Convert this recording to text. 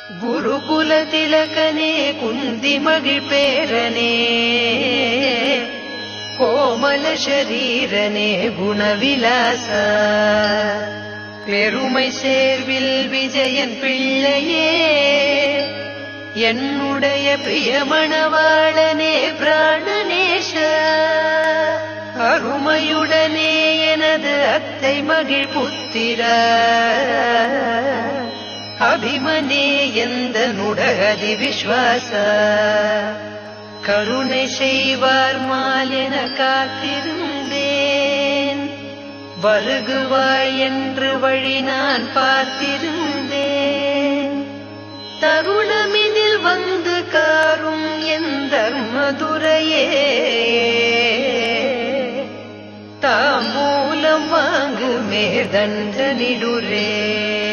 குருகுல திலகனே குந்தி மகிழ் பேரனே கோமல ஷரீரனே குணவிலாச பெருமை சேர்வில் விஜயன் பிள்ளையே என்னுடைய பிரியமணவாளனே பிராணநேஷ அருமையுடனே எனது அத்தை மகிழ் புத்திர அபிமனே எந்த நுடகதி விஸ்வாச கருணை செய்வார் மாலென காத்திருந்தேன் வருகுவாய் என்று வழி நான் பார்த்திருந்தேன் தருணமிதில் வந்து காரும் எந்த மதுரையே தாம்பூலம் வாங்குமே தண்டனிடுரே